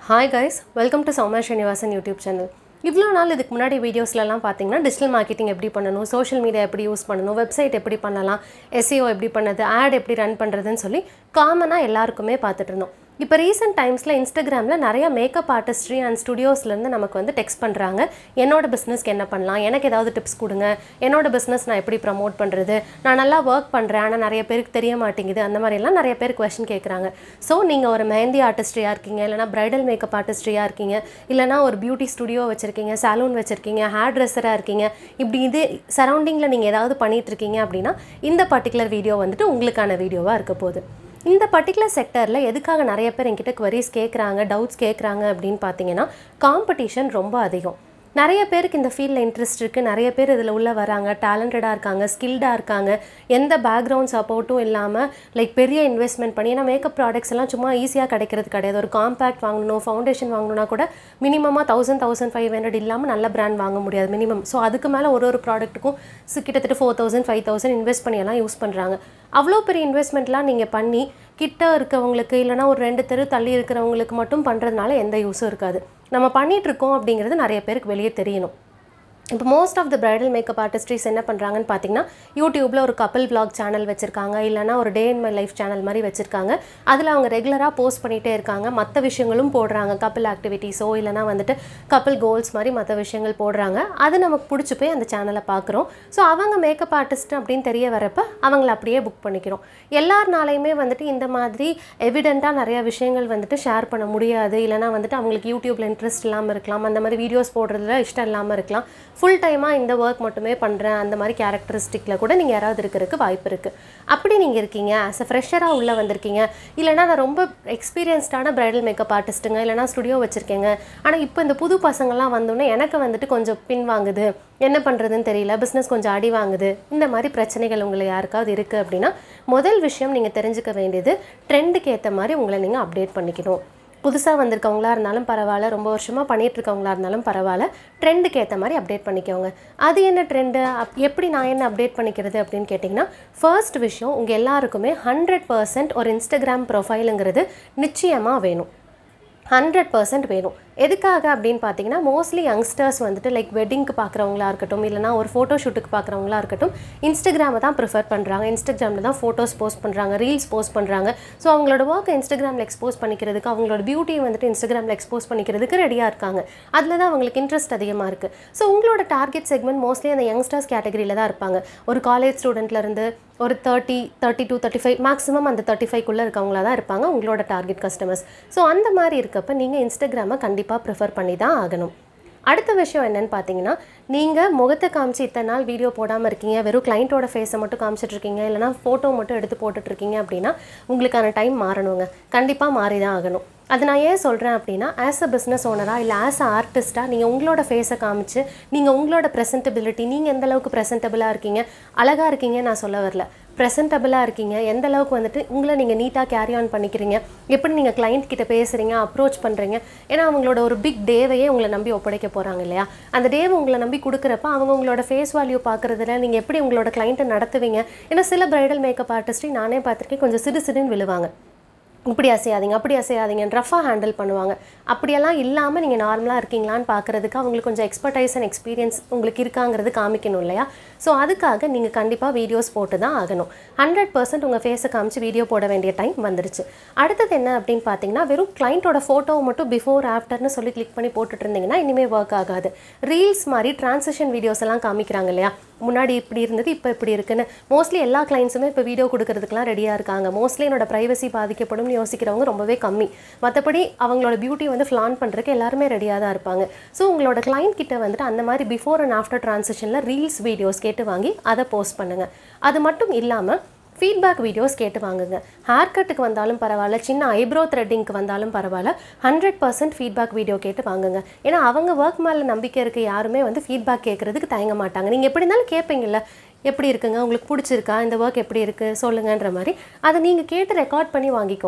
hi guys welcome to Soumya Srinivasan YouTube channel இவ்வளோ நாள் இதுக்கு முன்னாடி வீடியோஸ்லலாம் பார்த்தீங்கன்னா டிஜிட்டல் மார்க்கெட்டிங் எப்படி பண்ணணும் சோஷியல் மீடியா எப்படி யூஸ் பண்ணணும் வெப்சைட் எப்படி பண்ணலாம் எஸ்இஓ எப்படி பண்ணது ஆட் எப்படி ரன் பண்ணுறதுன்னு சொல்லி காமனாக எல்லாருக்குமே பார்த்துட்டு இருந்தோம் இப்போ ரீசெண்ட் டைம்ஸில் இன்ஸ்டாகிராமில் நிறைய மேக்கப் ஆர்டிஸ்ட்ரி அண்ட் ஸ்டுடியோஸ்லேருந்து நமக்கு வந்து டெக்ஸ்ட் பண்ணுறாங்க என்னோட பிஸ்னஸ்க்கு என்ன பண்ணலாம் எனக்கு ஏதாவது டிப்ஸ் கொடுங்க என்னோட பிஸ்னஸ் நான் எப்படி ப்ரமோட் பண்ணுறது நான் நல்லா ஒர்க் பண்ணுறேன் ஆனால் நிறைய பேருக்கு தெரிய மாட்டேங்குது அந்த மாதிரிலாம் நிறைய பேர் கொஷின் கேட்குறாங்க ஸோ நீங்கள் ஒரு மெஹந்தி ஆர்டிஸ்ட்ரியாக இருக்கீங்க இல்லைனா பிரைடல் மேக்கப் ஆர்டிஸ்ட்ரியாக இருக்கீங்க இல்லைனா ஒரு பியூட்டி ஸ்டுடியோ வச்சுருக்கீங்க சலூன் வச்சுருக்கீங்க ஹேர் ட்ரெஸ்ஸராக இருக்கீங்க இப்படி இது சரௌண்டிங்கில் நீங்கள் ஏதாவது பண்ணிட்டு இருக்கீங்க அப்படின்னா இந்த பர்டிகுலர் வீடியோ வந்துட்டு உங்களுக்கான வீடியோவாக இருக்க போகுது இந்த பர்டிகுலர் செக்டரில் எதுக்காக நிறைய பேர் என்கிட்ட queries கேட்குறாங்க டவுட்ஸ் கேட்குறாங்க அப்படின்னு பார்த்தீங்கன்னா காம்படிஷன் ரொம்ப அதிகம் நிறைய பேருக்கு இந்த ஃபீல்டில் இன்ட்ரெஸ்ட் இருக்குது நிறைய பேர் இதில் உள்ளே வராங்க டேலண்டடாக இருக்காங்க ஸ்கில்டாக இருக்காங்க எந்த பேக்ரவுண்ட் சப்போர்ட்டும் இல்லாமல் லைக் பெரிய இன்வெஸ்ட்மெண்ட் பண்ணி ஏன்னா மேக்கப் ப்ராடக்ட்ஸ் எல்லாம் சும்மா ஈஸியாக கிடைக்கிறது கிடையாது ஒரு காம்பேக்ட் வாங்கணும் ஃபவுண்டேஷன் வாங்கணும்னா கூட மினிமமாக தௌசண்ட் தௌசண்ட் ஃபைவ் ஹண்ட்ரட் இல்லாமல் நல்ல பிராண்ட் வாங்க முடியாது மினிமம் ஸோ அதுக்கு மேலே ஒரு ஒரு ப்ராடக்ட்டுக்கும் கிட்டத்தட்ட four thousand five thousand invest பண்ணி எல்லாம் யூஸ் பண்ணுறாங்க அவ்வளோ பெரிய இன்வெஸ்ட்மெண்ட்லாம் நீங்கள் பண்ணி கிட்ட இருக்கவங்களுக்கு இல்லைனா ஒரு ரெண்டு தெரு தள்ளி இருக்கிறவங்களுக்கு மட்டும் பண்ணுறதுனால எந்த யூஸும் இருக்காது நம்ம பண்ணிட்டு இருக்கோம் அப்படிங்கிறது நிறைய பேருக்கு வெளியே தெரியணும் இப்போ most of the bridal makeup artistries என்ன பண்ணுறாங்கன்னு பார்த்தீங்கன்னா யூடியூப்பில் ஒரு கப்பல் vlog சேனல் வச்சுருக்காங்க இல்லைனா ஒரு day in my life channel மாதிரி வச்சுருக்காங்க அதில் அவங்க ரெகுலராக போஸ்ட் பண்ணிகிட்டே இருக்காங்க மற்ற விஷயங்களும் போடுறாங்க கப்பல் ஆக்டிவிட்டீஸோ இல்லைனா வந்துட்டு கப்பல் கோல்ஸ் மாதிரி மற்ற விஷயங்கள் போடுறாங்க அது நமக்கு பிடிச்சி போய் அந்த சேனலை பார்க்குறோம் ஸோ அவங்க மேக்கப் ஆர்டிஸ்ட் அப்படின்னு தெரிய வரப்ப அவங்கள அப்படியே புக் பண்ணிக்கிறோம் எல்லாருனாலையுமே வந்துட்டு இந்த மாதிரி எவிடெண்ட்டாக நிறைய விஷயங்கள் வந்துட்டு ஷேர் பண்ண முடியாது இல்லைனா வந்துட்டு அவங்களுக்கு யூடியூப்பில் இன்ட்ரெஸ்ட் இல்லாமல் இருக்கலாம் அந்த மாதிரி வீடியோஸ் போடுறதுல இஷ்டம் இல்லாமல் இருக்கலாம் ஃபுல் டைமாக இந்த ஒர்க் மட்டுமே பண்ணுறேன் அந்த மாதிரி கேரக்டரிஸ்டிக்கில் கூட நீங்கள் யாராவது இருக்கிறதுக்கு வாய்ப்பு இருக்குது அப்படி நீங்கள் இருக்கீங்க ஆஸ் அ ஃப்ரெஷராக உள்ளே வந்திருக்கீங்க இல்லைனா நான் ரொம்ப எக்ஸ்பீரியன்ஸ்டான பிரைடல் மேக்கப் ஆர்டிஸ்ட்டுங்க இல்லைனா ஸ்டுடியோ வச்சுருக்கேங்க ஆனால் இப்போ இந்த புது பசங்கள்லாம் வந்தோன்னே எனக்கு வந்துட்டு கொஞ்சம் பின்வாங்குது என்ன பண்ணுறதுன்னு தெரியல பிஸ்னஸ் கொஞ்சம் அடி வாங்குது இந்த மாதிரி பிரச்சனைகள் உங்களை யாருக்காவது இருக்குது அப்படின்னா முதல் விஷயம் நீங்கள் தெரிஞ்சுக்க வேண்டியது ட்ரெண்டுக்கு ஏற்ற மாதிரி உங்களை நீங்கள் அப்டேட் பண்ணிக்கணும் புதுசாக வந்திருக்கவங்களா இருந்தாலும் பரவாயில்ல ரொம்ப வருஷமாக பண்ணிட்டு இருக்கவங்களா இருந்தாலும் பரவாயில்ல ட்ரெண்டுக்கு ஏற்ற மாதிரி அப்டேட் பண்ணிக்கோங்க அது என்ன ட்ரெண்டு அப் எப்படி நான் என்ன அப்டேட் பண்ணிக்கிறது அப்படின்னு கேட்டிங்கன்னா ஃபர்ஸ்ட் விஷயம் உங்கள் எல்லாருக்குமே ஹண்ட்ரட் பர்சன்ட் ஒரு இன்ஸ்டாகிராம் ப்ரொஃபைலுங்கிறது நிச்சயமாக வேணும் ஹண்ட்ரட் பர்சன்ட் வேணும் எதுக்காக அப்படின்னு பார்த்தீங்கன்னா மோஸ்ட்லி யங்ஸ்டர்ஸ் வந்துட்டு லைக் வெட்டிங்க்கு பார்க்குறவங்களா இருக்கட்டும் இல்லைனா ஒரு ஃபோட்டோ ஷூட்டுக்கு பார்க்குறவங்களா இருக்கட்டும் இன்ஸ்டாகிராமை தான் ப்ரிஃபர் பண்ணுறாங்க இன்ஸ்டாகிராமில் தான் ஃபோட்டோஸ் போஸ்ட் பண்ணுறாங்க ரீல்ஸ் போஸ்ட் பண்ணுறாங்க ஸோ அவங்களோட ஒர்க்கை இன்ஸ்டாகிராமில் எக்ஸ்போஸ் பண்ணிக்கிறதுக்கு அவங்களோட பியூட்டியை வந்துட்டு இன்ஸ்டாகிராமில் எக்ஸ்போஸ் பண்ணிக்கிறதுக்கு ரெடியாக இருக்காங்க அதில் தான் அவங்களுக்கு இன்ட்ரெஸ்ட் அதிகமாக இருக்குது ஸோ உங்களோட டார்கெட் செக்மெண்ட் மோஸ்ட்லி அந்த யங்ஸ்டர்ஸ் கேட்டகரியில் தான் இருப்பாங்க ஒரு காலேஜ் ஸ்டூடெண்ட்லேருந்து ஒரு thirty thirty two thirty five maximum அந்த தேர்ட்டி ஃபைவ்க்குள்ளே இருக்கவங்களா தான் இருப்பாங்க உங்களோட டார்கெட் கஸ்டமர்ஸ் ஸோ அந்த மாதிரி இருக்கப்ப நீங்கள் இன்ஸ்டாகிராமை கண்டிப்பாக ப்ரிஃபர் பண்ணி தான் ஆகணும் அடுத்த விஷயம் என்னன்னு பார்த்தீங்கன்னா நீங்கள் முகத்தை காமிச்சு இத்தனை நாள் வீடியோ போடாமல் இருக்கீங்க வெறும் கிளைண்ட்டோட ஃபேஸை மட்டும் காமிச்சிட்டு இருக்கீங்க இல்லைனா ஃபோட்டோ மட்டும் எடுத்து போட்டுட்டு இருக்கீங்க அப்படின்னா உங்களுக்கான டைம் மாறணுங்க கண்டிப்பாக மாறி தான் ஆகணும் அது நான் ஏன் சொல்கிறேன் அப்படின்னா ஆஸ் அ பிஸ்னஸ் ஓனராக இல்லை ஆஸ் அ ஆர்டிஸ்ட்டாக நீங்கள் உங்களோட ஃபேஸை காமிச்சு நீங்கள் உங்களோட ப்ரெசன்டபிலிட்டி நீங்கள் எந்த அளவுக்கு ப்ரெசன்டபிளாக இருக்கீங்க அழகாக இருக்கீங்க நான் சொல்ல வரல ப்ரெசன்டபிளாக இருக்கீங்க எந்த அளவுக்கு வந்துட்டு உங்களை நீங்கள் நீட்டாக கேரி ஆன் பண்ணிக்கிறீங்க எப்படி நீங்கள் கிளைண்ட் கிட்ட பேசுகிறீங்க அப்ரோச் பண்ணுறீங்க ஏன்னா அவங்களோட ஒரு பிக் டேவையே உங்களை நம்பி ஒப்படைக்க போகிறாங்க இல்லையா அந்த டேவை உங்களை நம்பி கொடுக்குறப்ப அவங்க உங்களோட ஃபேஸ் வேல்யூ பார்க்குறதுல நீங்கள் எப்படி உங்களோட கிளைண்ட்டை நடத்துவீங்க ஏன்னா சில பிரைடல் மேக்கப் ஆர்டிஸ்ட்டையும் நானே பார்த்துருக்கேன் கொஞ்சம் சிறு சிறுன்னு விழுவாங்க இப்படி அசையாதீங்க அப்படி அசையாதீங்க ரஃபாக ஹேண்டில் பண்ணுவாங்க அப்படியெல்லாம் இல்லாமல் நீங்கள் நார்மலாக இருக்கீங்களான்னு பார்க்குறதுக்கு அவங்களுக்கு கொஞ்சம் எக்ஸ்பர்டைஸ் அண்ட் எக்ஸ்பீரியன்ஸ் உங்களுக்கு இருக்காங்கிறது காமிக்கணும் இல்லையா ஸோ அதுக்காக நீங்கள் கண்டிப்பாக வீடியோஸ் போட்டு தான் ஆகணும் ஹண்ட்ரட் பர்சன்ட் உங்கள் ஃபேஸை காமிச்சு வீடியோ போட வேண்டிய டைம் வந்துருச்சு அடுத்தது என்ன அப்படின்னு பார்த்தீங்கன்னா வெறும் கிளைண்ட்டோட ஃபோட்டோவை மட்டும் பிஃபோர் ஆஃப்டர்னு சொல்லி கிளிக் பண்ணி போட்டுட்டு இருந்தீங்கன்னா இனிமேல் ஒர்க் ஆகாது ரீல்ஸ் மாதிரி டிரான்சிஷன் வீடியோஸ் எல்லாம் காமிக்கிறாங்க இல்லையா முன்னாடி இப்படி இருந்தது இப்போ இப்படி இருக்குன்னு மோஸ்ட்லி எல்லா கிளைண்ட்ஸுமே இப்போ வீடியோ கொடுக்கறதுக்குலாம் ரெடியாக இருக்காங்க மோஸ்ட்லி என்னோட ப்ரைவசி பாதிக்கப்படும் யோசிக்கிறவங்க ரொம்பவே கம்மி மற்றபடி அவங்களோட பியூட்டி வந்து ஃப்ளான் பண்ணுறதுக்கு எல்லாருமே ரெடியாக தான் இருப்பாங்க ஸோ உங்களோட கிளைண்ட் கிட்ட வந்துட்டு அந்த மாதிரி பிஃபோர் அண்ட் ஆஃப்டர் ட்ரான்சிஷனில் ரீல்ஸ் வீடியோஸ் கேட்டு வாங்கி அதை போஸ்ட் பண்ணுங்கள் அது மட்டும் இல்லாமல் ஃபீட்பேக் வீடியோஸ் கேட்டு வாங்குங்க ஹேர் கட்டுக்கு வந்தாலும் பரவாயில்ல சின்ன ஐப்ரோ த்ரெட்டிங்க்கு வந்தாலும் பரவாயில்ல ஹண்ட்ரட் பர்சன்ட் ஃபீட்பேக் வீடியோ கேட்டு வாங்குங்க ஏன்னா அவங்க ஒர்க் மேலே நம்பிக்கை இருக்க யாருமே வந்து ஃபீட்பேக் கேட்குறதுக்கு தயங்க மாட்டாங்க நீங்கள் எப்படி இருந்தாலும் கேட்பீங்கல்ல எப்படி இருக்குங்க உங்களுக்கு பிடிச்சிருக்கா இந்த ஒர்க் எப்படி இருக்குது சொல்லுங்கன்ற மாதிரி அதை நீங்கள் கேட்டு ரெக்கார்ட் பண்ணி வாங்கிக்கோங்க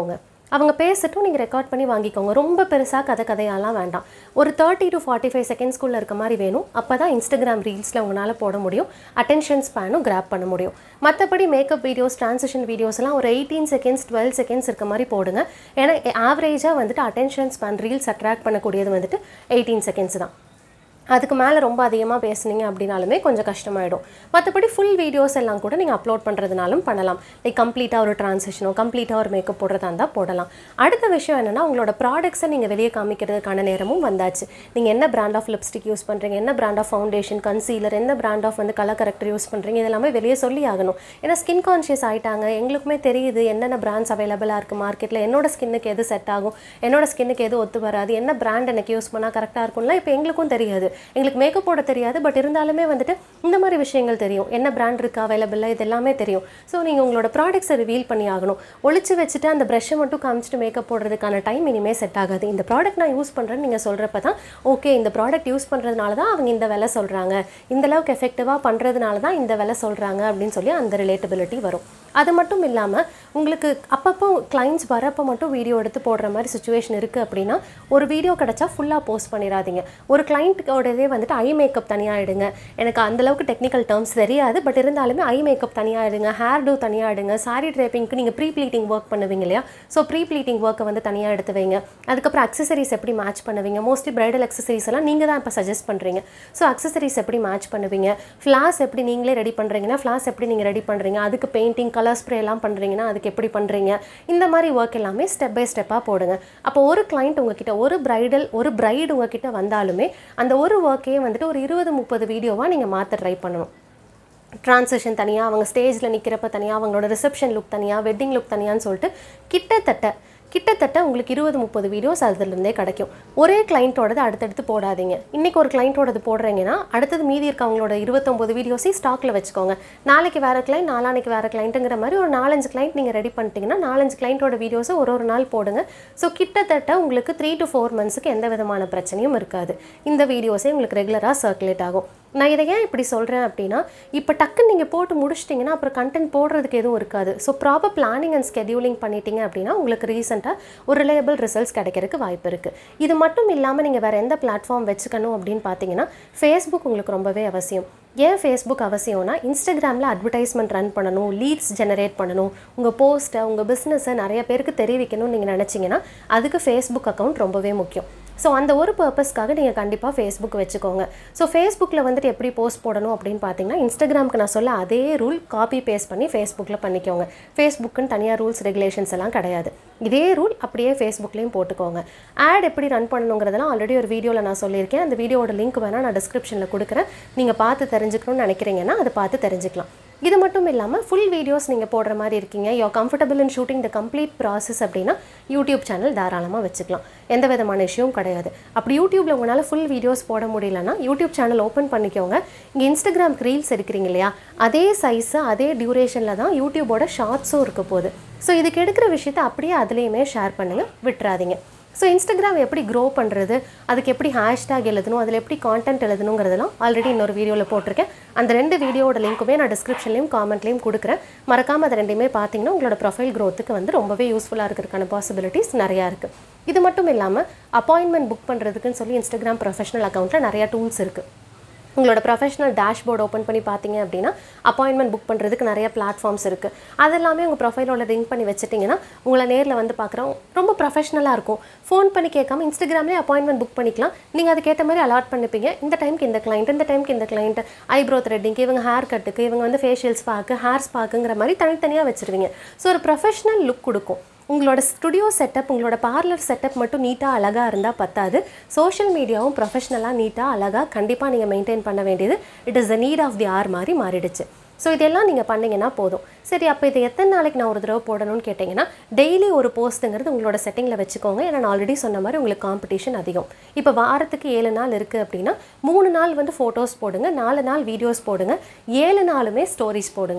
அவங்க பேசட்டும் நீங்கள் ரெக்கார்ட் பண்ணி வாங்கிக்கோங்க ரொம்ப பெருசாக கதை கதையாலாம் வேண்டாம் ஒரு தேர்ட்டி டு ஃபார்ட்டி ஃபைவ் செகண்ட்ஸ்குள்ளே இருக்க மாதிரி வேணும் அப்போ தான் இன்ஸ்டாகிராம் ரீல்ஸில் உங்களால் போட முடியும் அட்டென்ஷன் ஸ்பேனும் கிராப் பண்ண முடியும் மற்றபடி மேக்கப் வீடியோஸ் ட்ரான்சிஷன் வீடியோஸ் எல்லாம் ஒரு எயிட்டீன் செகண்ட்ஸ் டுவெல் செகண்ட்ஸ் இருக்க மாதிரி போடுங்க ஏன்னா ஆவரேஜாக வந்துட்டு அட்டென்ஷன் ஸ்பேன் ரீல்ஸ் அட்ராக்ட் பண்ணக்கூடியது வந்துட்டு எயிட்டீன் செகண்ட்ஸ் தான் அதுக்கு மேலே ரொம்ப அதிகமாக பேசுனீங்க அப்படின்னாலுமே கொஞ்சம் கஷ்டமாயிடும் மற்றபடி ஃபுல் வீடியோஸ் எல்லாம் கூட நீங்கள் அப்லோட் பண்ணுறதுனாலும் பண்ணலாம் லைக் கம்ப்ளீட்டாக ஒரு ட்ரான்சிஷனோ கம்ப்ளீட்டாக ஒரு மேக்கப் போடுறதா இருந்தால் போடலாம் அடுத்த விஷயம் என்னென்னா உங்களோட ப்ராடக்ட்ஸை நீங்கள் வெளியே காமிக்கிறதுக்கான நேரமும் வந்தாச்சு நீங்கள் என்ன பிராண்ட் ஆஃப் லிப்ஸ்டிக் யூஸ் பண்ணுறீங்க என்ன பிராண்ட் ஆஃப் ஃபவுண்டேஷன் கன்சீலர் என்ன பிராண்ட் ஆஃப் வந்து கலர் கரெக்டர் யூஸ் பண்ணுறீங்க இதெல்லாமே வெளியே சொல்லி ஆகணும் ஏன்னா ஸ்கின் கான்ஷியஸ் ஆகிட்டாங்க எங்களுக்குமே தெரியுது என்னென்ன பிராண்ட்ஸ் அவைலபிளாக இருக்குது மார்க்கெட்டில் என்னோட ஸ்கின்னுக்கு எது செட் ஆகும் என்னோட ஸ்கின்னுக்கு எது ஒத்து வராது என்ன பிராண்ட் எனக்கு யூஸ் பண்ணால் கரெக்டாக இருக்கும்லாம் இப்போ எங்களுக்கும் தெரியாது எங்களுக்கு மேக்கப் போட தெரியாது பட் இருந்தாலுமே வந்துட்டு இந்த மாதிரி விஷயங்கள் தெரியும் என்ன பிராண்ட் இருக்குது அவைலபிளாக இது எல்லாமே தெரியும் ஸோ நீங்கள் உங்களோட ப்ராடக்ட்ஸை ரிவீல் பண்ணி ஆகணும் ஒளிச்சு வச்சுட்டு அந்த ப்ரஷ்ஷை மட்டும் காமிச்சிட்டு மேக்கப் போடுறதுக்கான டைம் இனிமேல் செட் ஆகாது இந்த ப்ராடக்ட் நான் யூஸ் பண்ணுறேன்னு நீங்கள் சொல்கிறப்ப தான் ஓகே இந்த ப்ராடக்ட் யூஸ் பண்ணுறதுனால தான் அவங்க இந்த விலை சொல்கிறாங்க இந்த அளவுக்கு எஃபெக்டிவாக பண்ணுறதுனால தான் இந்த விலை சொல்கிறாங்க அப்படின்னு சொல்லி அந்த ரிலேட்டபிலிட்டி வரும் அது மட்டும் இல்லாமல் உங்களுக்கு அப்பப்போ கிளைண்ட்ஸ் வரப்போ மட்டும் வீடியோ எடுத்து போடுற மாதிரி சுச்சுவேஷன் இருக்குது அப்படின்னா ஒரு வீடியோ கிடச்சா ஃபுல்லாக போஸ்ட் பண்ணிடாதீங்க ஒரு கிளைண்ட்டுக்கோடதே வந்துட்டு ஐ மேக்கப் தனியாக எடுங்க எனக்கு அந்தளவுக்கு டெக்னிக்கல் டேர்ம்ஸ் தெரியாது பட் இருந்தாலுமே ஐ மேக்கப் தனியாக எடுங்க ஹேர் டூ தனியாக எடுங்க சாரி ட்ரேப்பிங்க்கு நீங்கள் ப்ரீ ப்ளீட்டிங் ஒர்க் பண்ணுவீங்க இல்லையா ஸோ ப்ரீ ப்ளீட்டிங் ஒர்க்கை வந்து தனியாக எடுத்து வைங்க அதுக்கப்புறம் அக்சசரிஸ் எப்படி மேட்ச் பண்ணுவீங்க மோஸ்ட்லி பிரைடல் அக்சசரிஸ் எல்லாம் நீங்கள் தான் இப்போ சஜஸ்ட் பண்ணுறீங்க ஸோ அக்சசரிஸ் எப்படி மேட்ச் பண்ணுவீங்க ஃப்ளாஸ் எப்படி நீங்களே ரெடி பண்ணுறீங்கன்னா ஃப்ளாஸ் எப்படி நீங்கள் ரெடி பண்ணுறீங்க அதுக்கு பெயிண்டிங் கலர் ஸ்ப்ரே எல்லாம் பண்ணுறீங்கன்னா அதுக்கு எப்படி பண்ணுறீங்க இந்த மாதிரி ஒர்க் எல்லாமே ஸ்டெப் பை ஸ்டெப்பாக போடுங்க அப்போ ஒரு கிளைண்ட் உங்ககிட்ட ஒரு பிரைடல் ஒரு பிரைடு உங்ககிட்ட வந்தாலுமே அந்த ஒரு ஒர்க்கையே வந்துட்டு ஒரு இருபது முப்பது வீடியோவாக நீங்கள் மாற்ற ட்ரை பண்ணணும் ட்ரான்சிஷன் தனியாக அவங்க ஸ்டேஜில் நிற்கிறப்ப தனியாக அவங்களோட ரிசப்ஷன் லுக் தனியாக வெட்டிங் லுக் தனியான்னு சொல்லிட்டு கிட்டத்தட்ட கிட்டத்தட்ட உங்களுக்கு இருபது முப்பது வீடியோஸ் அதுலேருந்தே கிடைக்கும் ஒரே கிளைண்ட்டோடது அடுத்தடுத்து போடாதீங்க இன்றைக்கி ஒரு கிளைண்ட்டோடது போடுறீங்கன்னா அடுத்தது மீதி இருக்கவங்களோட இருபத்தொம்போது வீடியோஸையும் ஸ்டாக்கில் வச்சுக்கோங்க நாளைக்கு வேறு கிளைண்ட் நாளானைக்கு வேறு கிளைண்ட்டுங்கிற மாதிரி ஒரு நாலஞ்சு கிளைண்ட் நீங்கள் ரெடி பண்ணிட்டீங்கன்னா நாலஞ்சு கிளைண்ட்டோட வீடியோஸை ஒரு ஒரு நாள் போடுங்க ஸோ கிட்டத்தட்ட உங்களுக்கு த்ரீ டு ஃபோர் மந்த்ஸுக்கு எந்த விதமான பிரச்சனையும் இருக்காது இந்த வீடியோஸே உங்களுக்கு ரெகுலராக சர்க்குலேட் ஆகும் நான் இதை ஏன் இப்படி சொல்கிறேன் அப்படின்னா இப்போ டக்குன்னு நீங்கள் போட்டு முடிச்சிட்டிங்கன்னா அப்புறம் கண்டென்ட் போடுறதுக்கு எதுவும் இருக்காது so proper planning and scheduling பண்ணிட்டீங்க அப்படின்னா உங்களுக்கு ரீசெண்டாக ஒரு ரிலையபிள் ரிசல்ட்ஸ் கிடைக்கிறதுக்கு வாய்ப்பு இருக்குது இது மட்டும் இல்லாமல் நீங்கள் வேறு எந்த பிளாட்ஃபார்ம் வச்சுக்கணும் அப்படின்னு பார்த்தீங்கன்னா ஃபேஸ்புக் உங்களுக்கு ரொம்பவே அவசியம் ஏன் ஃபேஸ்புக் அவசியம்னா இன்ஸ்டாகிராமில் அட்வர்டைஸ்மெண்ட் ரன் பண்ணணும் லீட்ஸ் ஜெனரேட் பண்ணணும் உங்கள் போஸ்ட்டை உங்கள் பிஸ்னஸை நிறைய பேருக்கு தெரிவிக்கணும்னு நீங்கள் நினச்சிங்கன்னா அதுக்கு ஃபேஸ்புக் அக்கௌண்ட் ரொம்பவே முக்கியம் ஸோ அந்த ஒரு பர்பஸ்க்காக நீங்கள் கண்டிப்பாக ஃபேஸ்புக் வச்சுக்கோங்க ஸோ ஃபேஸ்புக்கில் வந்துட்டு எப்படி போஸ்ட் போடணும் அப்படின்னு பார்த்தீங்கன்னா இன்ஸ்டாகிராமுக்கு நான் சொல்ல அதே ரூல் காப்பி பேஸ்ட் பண்ணி ஃபேஸ்புக்கில் பண்ணிக்கோங்க ஃபேஸ்புக்குன்னு தனியாக ரூல்ஸ் ரெகுலேஷன்ஸ் எல்லாம் கிடையாது இதே ரூல் அப்படியே ஃபேஸ்புக்லேயும் போட்டுக்கோங்க ஆட் எப்படி ரன் பண்ணணுங்கிறதெல்லாம் ஆல்ரெடி ஒரு வீடியோவில் நான் சொல்லியிருக்கேன் அந்த வீடியோட லிங்க் வேணால் நான் டிஸ்கிரிப்ஷனில் கொடுக்குறேன் நீங்கள் பார்த்து தெரிஞ்சுக்கணும்னு நினைக்கிறீங்கன்னா அதை பார்த்து தெரிஞ்சுக்கலாம் இது மட்டும் இல்லாமல் ஃபுல் வீடியோஸ் நீங்கள் போடுற மாதிரி இருக்கீங்க you're comfortable in shooting the complete process அப்படின்னா யூடியூப் சேனல் தாராளமாக வச்சுக்கலாம் எந்த விதமான இஷ்யூவும் கிடையாது அப்படி யூடியூப்பில் உங்களால் ஃபுல் வீடியோஸ் போட முடியலன்னா யூடியூப் சேனல் ஓப்பன் பண்ணிக்கோங்க இங்கே இன்ஸ்டாகிராம் ரீல்ஸ் எடுக்கிறீங்க இல்லையா அதே சைஸு அதே டியூரேஷனில் தான் யூடியூபோட ஷார்ட்ஸும் இருக்க போகுது ஸோ இதுக்கு எடுக்கிற விஷயத்தை அப்படியே அதுலேயுமே ஷேர் பண்ணுங்கள் விட்டுறாதீங்க ஸோ இன்ஸ்டாகிராம் எப்படி க்ரோ பண்ணுறது அதுக்கு எப்படி ஹேஷ்டேக் எழுதணும் அதில் எப்படி கான்டென்ட் எழுதணுங்கிறதெல்லாம் ஆல்ரெடி இன்னொரு வீடியோவில் போட்டிருக்கேன் அந்த ரெண்டு வீடியோட லிங்க்குமே நான் டிஸ்கிரிப்ஷன்லையும் காமெண்ட்லையும் கொடுக்குறேன் மறக்காமல் அதை ரெண்டுமே பார்த்தீங்கன்னா உங்களோட ப்ரொஃபைல் க்ரோத்துக்கு வந்து ரொம்பவே யூஸ்ஃபுல்லாக இருக்கிறதுக்கான பாசிபிலிட்டிஸ் நிறையா இருக்குது இது மட்டும் இல்லாமல் அப்பாயின்மெண்ட் புக் பண்ணுறதுக்குன்னு சொல்லி இன்ஸ்டாகிராம் ப்ரொஃபஷனல் அக்கௌண்ட்டில் நிறையா டூல்ஸ் இருக்குது உங்களோட ப்ரொஃபஷனல் டேஷ்போர்டு ஓப்பன் பண்ணி பார்த்தீங்க அப்படின்னா அப்பாயின்மெண்ட் புக் பண்ணுறதுக்கு நிறைய பிளாட்ஃபார்ம்ஸ் இருக்குது அது எல்லாமே உங்கள் ப்ரொஃபைலோட லிங்க் பண்ணி வச்சுட்டிங்கன்னா உங்களை நேரில் வந்து பார்க்குறோம் ரொம்ப ப்ரொஃபஷனலாக இருக்கும் ஃபோன் பண்ணி கேட்காம இன்ஸ்டாகிராம்லேயே அப்பாயின்மெண்ட் புக் பண்ணிக்கலாம் நீங்கள் அதுக்கேற்ற மாதிரி அலாட் பண்ணிப்பீங்க இந்த டைம்க்கு இந்த கிளைண்ட் இந்த டைம்க்கு இந்த கிளைண்ட் ஐப்ரோ த்ரெட்டிங்க்கு இவங்க ஹேர் கட்டுக்கு இவங்க வந்து ஃபேஷியல் ஸ்பாக்கு ஹேர் ஸ்பாக்குங்கிற மாதிரி தனித்தனியாக வச்சுருவீங்க ஸோ ஒரு ப்ரொஃபஷனல் லுக் கொடுக்கும் உங்களோட ஸ்டுடியோ செட்டப் உங்களோட பார்லர் செட்டப் மட்டும் நீட்டாக அழகாக இருந்தால் பத்தாது சோஷியல் மீடியாவும் ப்ரொஃபஷ்னலாக நீட்டாக அழகாக கண்டிப்பாக நீங்கள் மெயின்டைன் பண்ண வேண்டியது it is the need of the hour மாதிரி மாறிடுச்சு ஸோ இதெல்லாம் நீங்கள் பண்ணீங்கன்னா போதும் சரி அப்போ இது எத்தனை நாளைக்கு நான் ஒரு தடவை போடணும்னு கேட்டிங்கன்னா டெய்லி ஒரு போஸ்ட்டுங்கிறது உங்களோட செட்டிங்கில் வச்சுக்கோங்க ஏன்னா நான் ஆல்ரெடி சொன்ன மாதிரி உங்களுக்கு காம்படிஷன் அதிகம் இப்போ வாரத்துக்கு ஏழு நாள் இருக்குது அப்படின்னா மூணு நாள் வந்து ஃபோட்டோஸ் போடுங்க நாலு நாள் வீடியோஸ் போடுங்க ஏழு நாளுமே ஸ்டோரிஸ் போடுங்க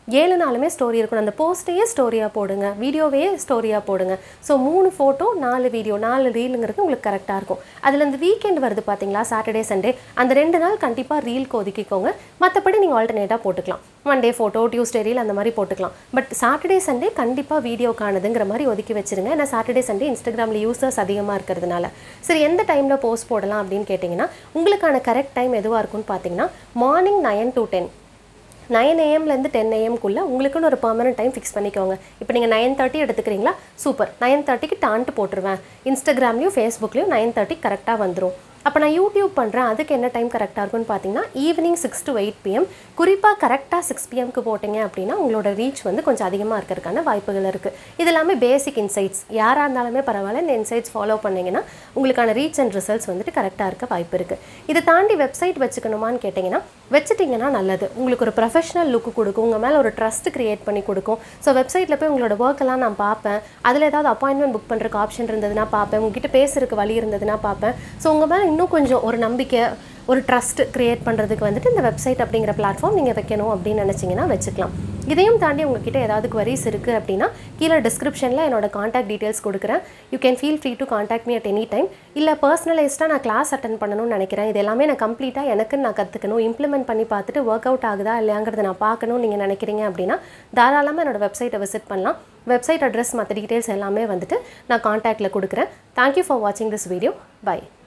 ஏழு நாளுமே ஸ்டோரி இருக்கணும் அந்த போஸ்ட்டையே ஸ்டோரியாக போடுங்க வீடியோவையே ஸ்டோரியாக போடுங்க ஸோ மூணு ஃபோட்டோ நாலு வீடியோ நாலு ரீலுங்கிறது உங்களுக்கு கரெக்டாக இருக்கும் அதில் இந்த வீக்கெண்ட் வருது பார்த்தீங்களா சாட்டர்டே சண்டே அந்த ரெண்டு நாள் கண்டிப்பாக ரீல்க்கு ஒதுக்கிக்கோங்க மற்றபடி நீங்கள் ஆல்டர்னேட்டாக போட்டுக்கலாம் மண்டே ஃபோட்டோ டியூஸ்டே ரீல் அந்த மாதிரி போட்டுக்கலாம் பட் சாட்டர்டே சண்டே கண்டிப்பாக வீடியோக்கானதுங்கிற மாதிரி ஒதுக்கி வச்சிருங்க ஏன்னா சாட்டர்டே சண்டே இன்ஸ்டாகிராமில் யூசர்ஸ் அதிகமாக இருக்கிறதுனால சரி எந்த டைமில் போஸ்ட் போடலாம் அப்படின்னு கேட்டிங்கன்னா உங்களுக்கான கரெக்ட் டைம் எதுவாக இருக்கும்னு பார்த்தீங்கன்னா morning nine to ten nine ஏஎம்லேருந்து டென் ஏஎம்குள்ளே உங்களுக்குன்னு ஒரு பர்மனெண்ட் டைம் ஃபிக்ஸ் பண்ணிக்கோங்க இப்போ நீங்கள் நைன் தேர்ட்டி எடுத்துக்கிறீங்களா சூப்பர் நைன் தேர்ட்டிக்கு டான்ட்டு போட்டுருவேன் இன்ஸ்டாகிராம்லேயும் ஃபேஸ்புக்லேயும் நைன் தேர்ட்டி கரெக்டாக வந்துடும் அப்போ நான் யூடியூப் பண்ணுறேன் அதுக்கு என்ன டைம் கரெக்டாக இருக்கும்னு பார்த்தீங்கன்னா evening six to eight PM குறிப்பாக கரெக்டாக சிக்ஸ் பிஎம்க்கு போட்டிங்க அப்படின்னா உங்களோட ரீச் வந்து கொஞ்சம் அதிகமாக இருக்கிறதுக்கான வாய்ப்புகள் இருக்குது இது எல்லாமே பேசிக் இன்சைட்ஸ் யாராக இருந்தாலுமே பரவாயில்ல இந்த இன்சைட்ஸ் ஃபாலோ பண்ணிங்கன்னா உங்களுக்கான ரீச் அண்ட் ரிசல்ட்ஸ் வந்துட்டு கரெக்டாக இருக்க வாய்ப்பு இருக்குது இதை தாண்டி வெப்சைட் வச்சுக்கணுமான்னு கேட்டிங்கன்னா வச்சுட்டிங்கன்னா நல்லது உங்களுக்கு ஒரு ப்ரொஃபஷனல் லுக்கு கொடுக்கும் உங்கள் மேலே ஒரு ட்ரஸ்ட் கிரியேட் பண்ணி கொடுக்கும் ஸோ வெப்சைட்டில் போய் உங்களோட ஒர்க்கெல்லாம் நான் பார்ப்பேன் அதில் ஏதாவது அப்பாயின்மெண்ட் புக் பண்ணுறதுக்கு ஆப்ஷன் இருந்ததுன்னா பார்ப்பேன் உங்ககிட்ட பேசுறதுக்கு வழி இருந்ததுன்னா பார்ப்பேன் ஸோ உங்கள் மேலே இன்னும் கொஞ்சம் ஒரு நம்பிக்கை ஒரு ட்ரஸ்ட் கிரியேட் பண்ணுறதுக்கு வந்துட்டு இந்த வெப்சைட் அப்படிங்கிற பிளாட்ஃபார்ம் நீங்கள் வைக்கணும் அப்படின்னு நினச்சிங்கன்னா வச்சுக்கலாம் இதையும் தாண்டி உங்ககிட்ட ஏதாவது queries இருக்குது அப்படின்னா கீழே டிஸ்கிரிப்ஷனில் என்னோட காண்டாக்ட் டீட்டெயில்ஸ் கொடுக்குறேன் you can feel free to contact me at any time இல்லை பர்சனலைஸ்டாக நான் கிளாஸ் அட்டன் பண்ணணும்னு நினைக்கிறேன் இது எல்லாமே நான் கம்ப்ளீட்டாக எனக்கு நான் கற்றுக்கணும் இம்ப்ளிமெண்ட் பண்ணி பார்த்துட்டு ஒர்க் அவுட் ஆகுதா இல்லையாங்கிறத நான் பார்க்கணும்னு நீங்கள் நினைக்கிறீங்க அப்படின்னா தாராளமாக என்னோட வெப்சைட்டை விசிட் பண்ணலாம் வெப்சைட் அட்ரஸ் மற்ற டீட்டெயில்ஸ் எல்லாமே வந்துட்டு நான் காண்டாக்டில் கொடுக்குறேன் தேங்க்யூ ஃபார் வாட்சிங் திஸ் வீடியோ பை